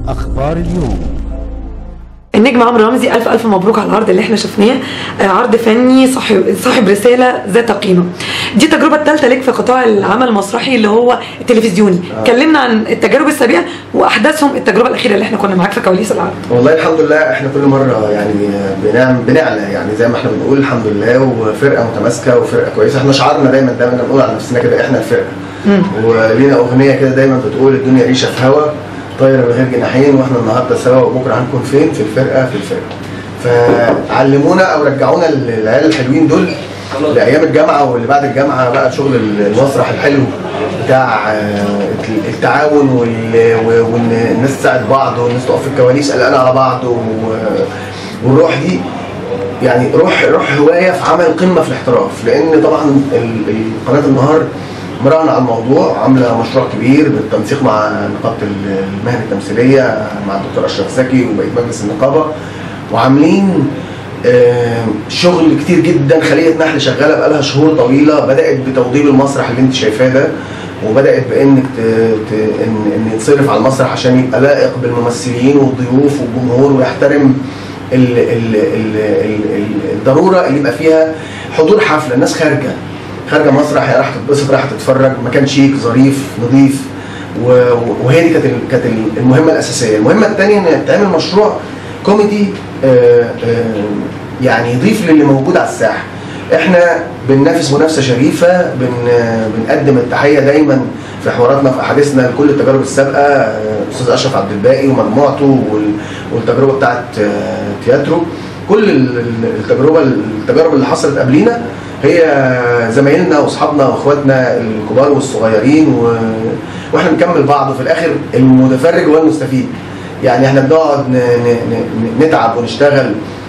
أخبار اليوم النجم عمرو رمزي الف الف مبروك على العرض اللي احنا شفناه آه، عرض فني صاحب صاحب رساله ذات قيمه دي التجربه الثالثه ليك في قطاع العمل المسرحي اللي هو التلفزيوني كلمنا عن التجارب السابقه واحداثهم التجربه الاخيره اللي احنا كنا معاك في كواليس العرض والله الحمد لله احنا كل مره يعني بنعم بنعلى يعني زي ما احنا بنقول الحمد لله وفرقه متماسكه وفرقه كويسه احنا شعارنا دايما دايما بنقول على نفسنا كده احنا الفرقه ولينا اغنيه كده دايما بتقول الدنيا ريشه في هوا طايره من غير جناحين واحنا النهارده سوا وبكره هنكون فين في الفرقه في الفرقه فعلمونا او رجعونا العيال الحلوين دول لايام الجامعه واللي بعد الجامعه بقى شغل المسرح الحلو بتاع آه، التعاون وال- و- وان الناس تساعد بعض والناس تقف في الكواليس قلقانه على بعض و- والروح دي يعني روح روح هوايه في عمل قمه في الاحتراف لان طبعا ال- ال- قناه النهار مراهنه على الموضوع عامله مشروع كبير بالتنسيق مع نقابه ال- المهن التمثيليه مع الدكتور اشرف زكي وبقيه مجلس النقابه وعاملين آه، شغل كتير جدا خليه نحل شغاله بقالها شهور طويله بدات بتوضيب المسرح اللي انت شايفاه ده وبدات بانك ت... ت... ان ان يتصرف على المسرح عشان يبقى لائق بالممثلين والضيوف والجمهور ويحترم ال... ال... ال... ال... ال... الضروره اللي يبقى فيها حضور حفله الناس خارجه خارجه مسرح هي رايحه تتبسط رايحه تتفرج مكان شيك ظريف نظيف و... وهي دي كانت ال... كانت المهمه الاساسيه المهمه الثانيه ان تعمل مشروع كوميدي آه، آه، يعني يضيف للي موجود على الساحه احنا بننافس منافسه شريفه بن بنقدم التحيه دايما في حواراتنا في احاديثنا لكل التجارب السابقه آه، استاذ اشرف عبد الباقي ومجموعته وال- والتجربه بتاعت آه، تياترو كل ال- ال- التجربه التجارب اللي حصلت قبلينا هي زمايلنا واصحابنا واخواتنا الكبار والصغيرين و... واحنا بنكمل بعض وفي الاخر المتفرج هو المستفيد يعني احنا بنقعد ن... ن... ن... نتعب ونشتغل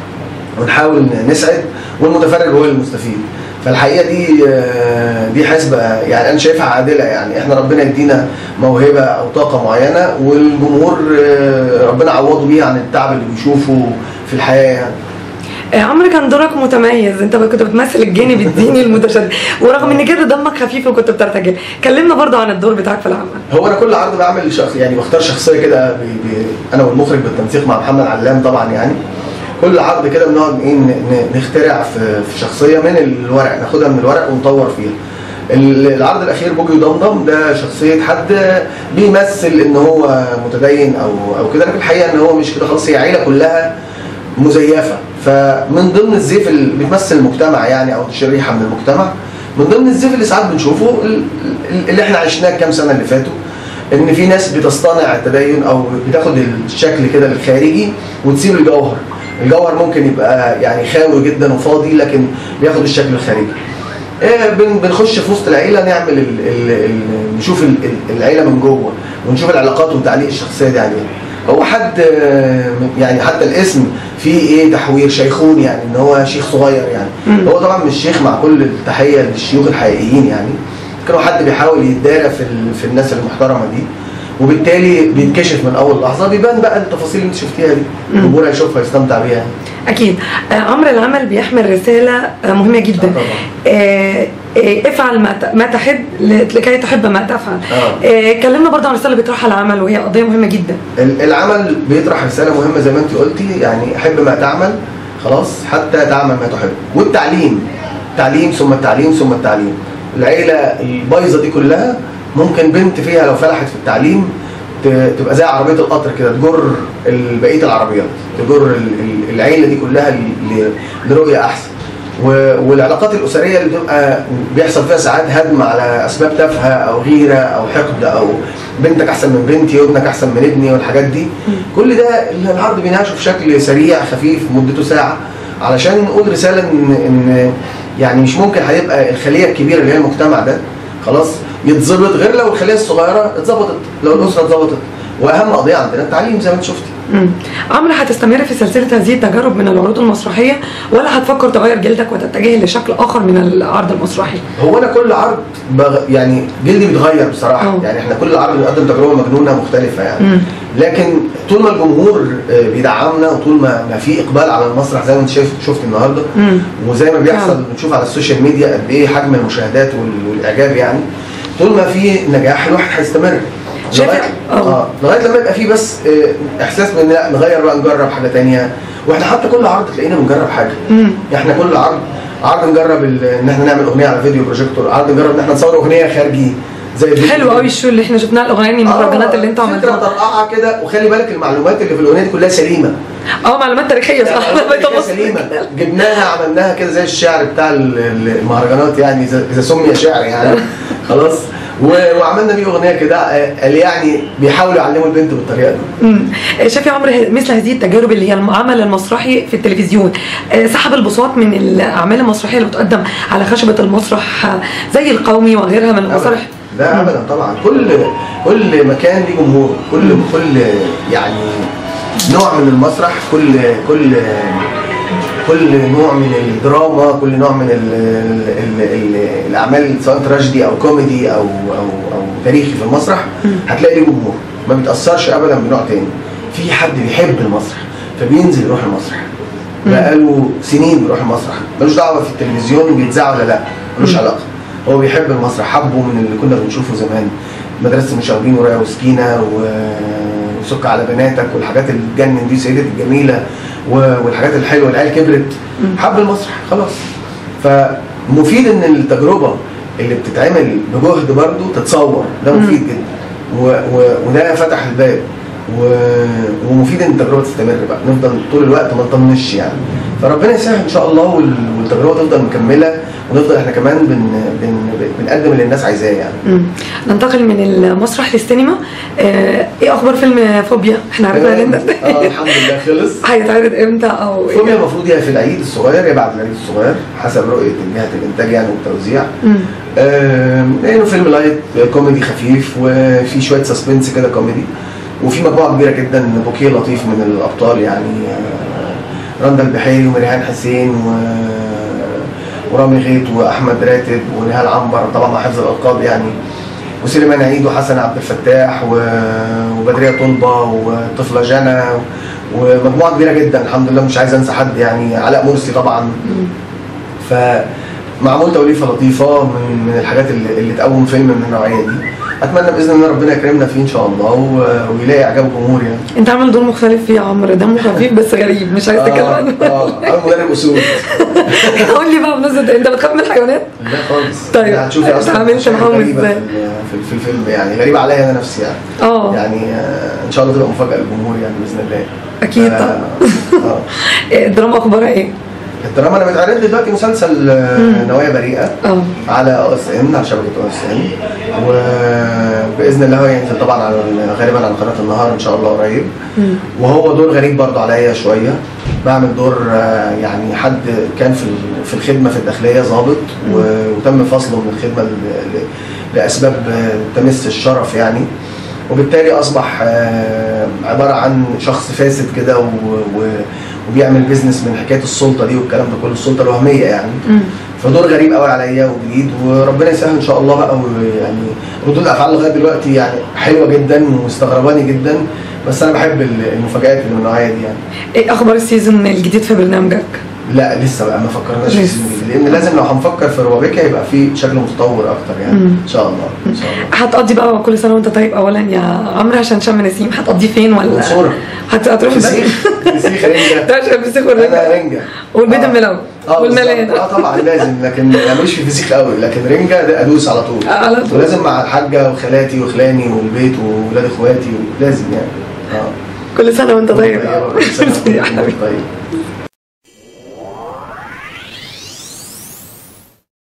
ونحاول نسعد والمتفرج هو المستفيد فالحقيقه دي آه، دي حسبه يعني انا شايفها عادله يعني احنا ربنا يدينا موهبه او طاقه معينه والجمهور آه، ربنا يعوضه بيها عن التعب اللي بيشوفه في الحياه يعني آه، عمرو كان دورك متميز انت كنت بتمثل الجانب الديني المتشدد ورغم ان كده دمك خفيف وكنت بترتجل كلمنا برضو عن الدور بتاعك في العمل هو انا كل عرض بعمل شخص يعني بختار شخصيه كده ب... ب... انا والمخرج بالتنسيق مع محمد علام طبعا يعني كل عرض كده بنقعد ايه ن- ن- نخترع في... في شخصيه من الورق ناخدها من الورق ونطور فيها ال- العرض الاخير بوجي ودمدم ده شخصيه حد بيمثل ان هو متدين او او كده لكن الحقيقه ان هو مش كده خلاص هي عيله كلها مزيفه فمن ضمن الزيف اللي بتمثل المجتمع يعني او شريحه من المجتمع من ضمن الزيف اللي ساعات بنشوفه ال- ال- اللي احنا عشناه الكام سنه اللي فاتوا ان في ناس بتصطنع التدين او بتاخد الشكل كده الخارجي وتسيب الجوهر الجوهر ممكن يبقى يعني خاوي جدا وفاضي لكن بياخد الشكل الخارجي إيه بن- بنخش في وسط العيله نعمل ال ال ال نشوف ال ال العيله من جوه ونشوف العلاقات وتعليق الشخصيه دي عليها هو حد آه، يعني حتى الاسم فيه ايه تحوير شيخون يعني ان هو شيخ صغير يعني هو طبعا مش شيخ مع كل التحيه للشيوخ الحقيقيين يعني كانوا حد بيحاول يتدارى في ال- في الناس المحترمه دي وبالتالي بيتكشف من اول لحظه بيبان بقى التفاصيل اللي انت شفتيها دي الجمهور هيشوفها يستمتع بيها يعني. اكيد آه، عمرو العمل بيحمل رساله آه، مهمه جدا طبعا. آه، آه، افعل ما ت- ما تحب ل- لكي تحب ما تفعل آه. آه، كلمنا برضه عن الرساله اللي بيطرحها العمل وهي قضيه مهمه جدا ال- العمل بيطرح رساله مهمه زي ما انت قلتي يعني حب ما تعمل خلاص حتى تعمل ما تحب والتعليم تعليم ثم التعليم ثم التعليم العيله البايظه دي كلها ممكن بنت فيها لو فلحت في التعليم ت- تبقى زي عربيه القطر كده تجر ال- بقيه العربيات تجر ال- ال- العيله دي كلها ل- ل- لرؤيه احسن و- والعلاقات الاسريه اللي بتبقى بيحصل فيها ساعات هدم على اسباب تافهه او غيره او حقد او بنتك احسن من بنتي وابنك احسن من ابني والحاجات دي كل ده العرض بيناقشه في شكل سريع خفيف مدته ساعه علشان نقول رساله ان ان يعني مش ممكن هيبقى الخليه الكبيره اللي هي المجتمع ده خلاص يتظبط غير لو الخليه الصغيره اتظبطت لو الاسره اتظبطت واهم قضيه عندنا التعليم زي ما انت شفتي مم. عمرو هتستمر في سلسله هذه التجارب من العروض المسرحيه ولا هتفكر تغير جلدك وتتجه لشكل اخر من العرض المسرحي؟ هو انا كل عرض بغ... يعني جلدي بيتغير بصراحه أه. يعني احنا كل عرض بنقدم تجربه مجنونه مختلفه يعني مم. لكن طول ما الجمهور آه، بيدعمنا وطول ما ما في اقبال على المسرح زي ما انت شايف شفت النهارده مم. وزي ما بيحصل فعلا. بنشوف على السوشيال ميديا قد ايه حجم المشاهدات وال- والاعجاب يعني طول ما في نجاح الواحد هيستمر شايف لغاية- اه اه لغايه لما يبقى في بس آه، احساس بان لا نغير بقى نجرب حاجه تانية واحنا حتى كل عرض تلاقينا بنجرب حاجه مم. احنا كل عرض عرض نجرب ال- ان احنا نعمل اغنيه على فيديو بروجيكتور عرض نجرب ان احنا نصور اغنيه خارجي زي الفيديو حلو قوي الشو اللي احنا شفناه الاغاني المهرجانات اللي انتوا فكره عملتوها طرقعه كده وخلي بالك المعلومات اللي في الاغنيه دي كلها سليمه اه معلومات تاريخيه صح يعني بيت كده مصر. سليمه جبناها عملناها كده زي الشعر بتاع ال- ال- المهرجانات يعني اذا إذا سمي شعر يعني خلاص و- وعملنا بيه اغنيه كده آه، اللي يعني بيحاولوا يعلموا البنت بالطريقه دي مم. شايف يا عمرو مثل هذه التجارب اللي هي العمل المسرحي في التلفزيون آه، سحب البساط من الاعمال المسرحيه اللي بتقدم على خشبه المسرح آه، زي القومي وغيرها من المسارح لا ابدا طبعا كل كل مكان ليه جمهور كل كل يعني نوع من المسرح كل كل كل نوع من الدراما كل نوع من ال ال ال ال الاعمال سواء تراجيدي او كوميدي او او او تاريخي في المسرح هتلاقي ليه جمهور ما بيتاثرش ابدا بنوع تاني في حد بيحب المسرح فبينزل يروح المسرح بقاله سنين بيروح المسرح ملوش دعوه في التلفزيون بيتذاع ولا لا ملوش علاقه هو بيحب المسرح حبه من اللي كنا بنشوفه زمان مدرسه المشاغبين ورايا وسكينه و- وسك على بناتك والحاجات اللي تجنن دي سيدتي الجميله و- والحاجات الحلوه العيال كبرت حب المسرح خلاص فمفيد ان التجربه اللي بتتعمل بجهد برضه تتصور ده مفيد جدا و... و... وده فتح الباب و... ومفيد ان التجربه تستمر بقى نفضل طول الوقت ما نطنش يعني فربنا يسهل ان شاء الله وال... والتجربه تفضل مكمله ونفضل احنا كمان بن... بن... بنقدم اللي الناس عايزاه يعني مم. ننتقل من المسرح للسينما آه، ايه اخبار فيلم فوبيا احنا عرفنا ان انت اه الحمد لله خلص هيتعرض امتى او فيلم ايه المفروض يا في العيد الصغير يا بعد العيد الصغير حسب رؤيه جهه الانتاج يعني والتوزيع مم. آم، لانه فيلم لايت كوميدي خفيف وفي شويه سسبنس كده كوميدي وفي مجموعه كبيره جدا بوكيه لطيف من الابطال يعني آه، رندا البحيري ومريهان حسين و ورامي غيط واحمد راتب ونهال عنبر طبعا مع حفظ الالقاب يعني وسليمان عيد وحسن عبد الفتاح و- وبدريه طلبه وطفله جنى ومجموعه كبيره جدا الحمد لله مش عايز انسى حد يعني علاء مرسي طبعا فمعمول توليفه لطيفه من من الحاجات اللي, اللي تقوم فيلم من النوعيه دي اتمنى باذن الله ربنا يكرمنا فيه ان شاء الله و- ويلاقي اعجاب الجمهور يعني انت عامل دور مختلف فيه يا عمرو دمه خفيف بس غريب مش عايز تتكلم اه عنه اه أنا مدرب اصول قول لي بقى بمناسبه انت بتخاف من الحيوانات؟ لا خالص طيب، لا، هتشوفي اصلا اتعاملت مشاهد معاهم غريبة ازاي؟ في ال- في, في الفيلم يعني غريبه عليا انا نفسي يعني اه يعني آه، ان شاء الله تبقى مفاجاه للجمهور يعني باذن الله أكيد آه، طبعا. آه. إيه الدراما اخبارها ايه؟ الدراما انا بتعرض لي دلوقتي مسلسل آه، نوايا بريئه اه على او اس ام على شبكه او اس ام وباذن الله هو ينزل طبعا على غالبا على قناه النهار ان شاء الله قريب مم. وهو دور غريب برضه عليا شويه بعمل دور آه، يعني حد كان في ال- في الخدمه في الداخليه ضابط و- وتم فصله من الخدمه ل- ل- لاسباب آه، تمس الشرف يعني وبالتالي اصبح آه، عباره عن شخص فاسد كده و- و- وبيعمل بيزنس من حكايه السلطه دي والكلام ده كله السلطه الوهميه يعني مم. فدور غريب قوي عليا وجديد وربنا يسهل ان شاء الله بقى ويعني ردود الافعال لغايه دلوقتي يعني حلوه جدا ومستغرباني جدا بس انا بحب ال- المفاجآت اللي من النوعيه دي يعني ايه اخبار السيزون الجديد في برنامجك؟ لا لسه بقى ما فكرناش في لسه. السيزون الجديد لان لازم لو هنفكر في روابيكا يبقى في شكل متطور اكتر يعني مم. ان شاء الله ان شاء الله هتقضي بقى كل سنه وانت طيب اولا يا عمرو عشان شم نسيم هتقضي فين ولا المنصورة. هت- هتروح فسيخ فسيخ رنجة تعرف الفسيخ انا والرنجة رنجة والبيض آه. الملون اه والملان بالظبط. اه طبعا لازم لكن يعني مش في فسيخ قوي لكن رنجة ده ادوس على طول على طول. ولازم مع الحاجة وخالاتي وخلاني والبيت واولاد اخواتي لازم يعني اه كل سنه وانت طيب طيب كل سنة يا وانت حبيبي طيب